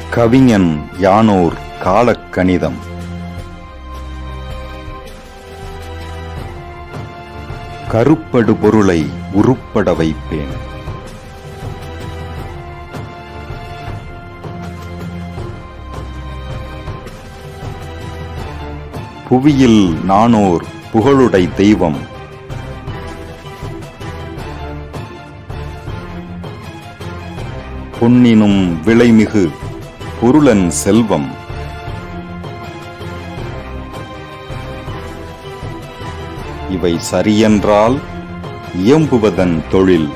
கவிஞன் யானோர் காலக்கணிதம் கருப்படு பொருளை உருப்பட வைப்பேன் புவியில் நானோர் புகழுடை தெய்வம் பொன்னினும் விலைமிகு பொருளன் செல்வம் இவை சரியென்றால் இயம்புவதன் தொழில்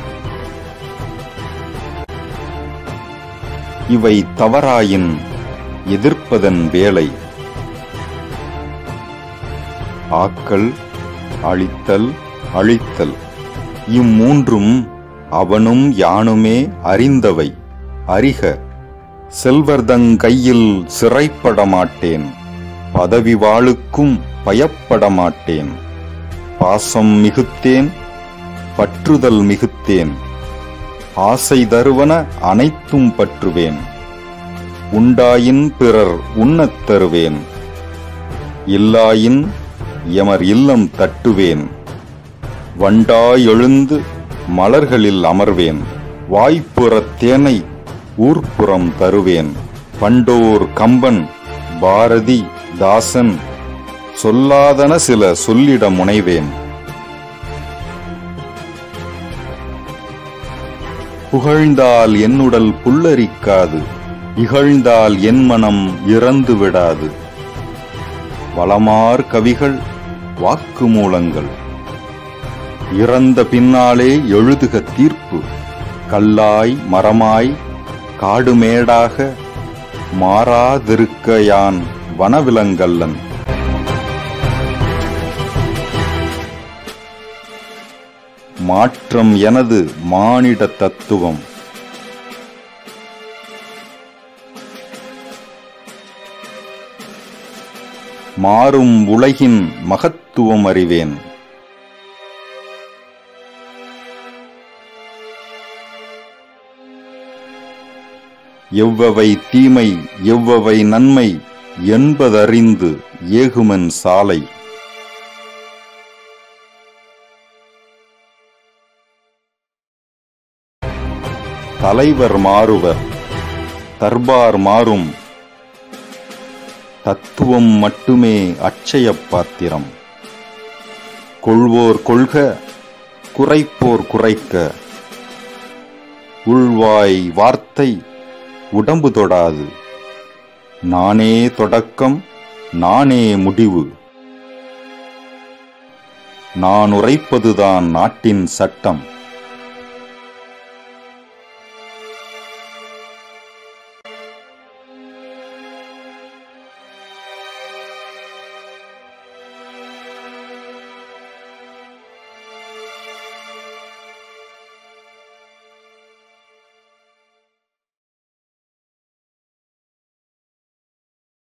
இவை தவறாயின் எதிர்ப்பதன் வேலை ஆக்கல் அழித்தல் அழித்தல் இம்மூன்றும் அவனும் யானுமே அறிந்தவை அறிக செல்வர்தங் கையில் சிறைப்பட மாட்டேன் பதவி வாளுக்கும் பயப்பட மாட்டேன் பாசம் மிகுத்தேன் பற்றுதல் மிகுத்தேன் ஆசை தருவன அனைத்தும் பற்றுவேன் உண்டாயின் பிறர் உண்ணத் தருவேன் இல்லாயின் எமர் இல்லம் தட்டுவேன் வண்டாய் எழுந்து மலர்களில் அமர்வேன் வாய்ப்புறத் தேனை ஊர்ப்புறம் தருவேன் பண்டோர் கம்பன் பாரதி தாசன் சொல்லாதன சில சொல்லிட முனைவேன் புகழ்ந்தால் என்னுடல் புல்லரிக்காது இகழ்ந்தால் என் மனம் இறந்து விடாது வளமார் கவிகள் வாக்குமூலங்கள் இறந்த பின்னாலே எழுதுக தீர்ப்பு கல்லாய் மரமாய் காடுமேடாக மாறாதிருக்க யான் வனவிலங்கல்லன் மாற்றம் எனது மானிட தத்துவம் மாறும் உலகின் மகத்துவம் அறிவேன் எவ்வவை தீமை எவ்வவை நன்மை என்பதறிந்து ஏகுமன் சாலை தலைவர் மாறுவர் தர்பார் மாறும் தத்துவம் மட்டுமே அட்சய பாத்திரம் கொள்வோர் கொள்க குறைப்போர் குறைக்க உள்வாய் வார்த்தை உடம்பு தொடாது நானே தொடக்கம் நானே முடிவு நான் உரைப்பதுதான் நாட்டின் சட்டம்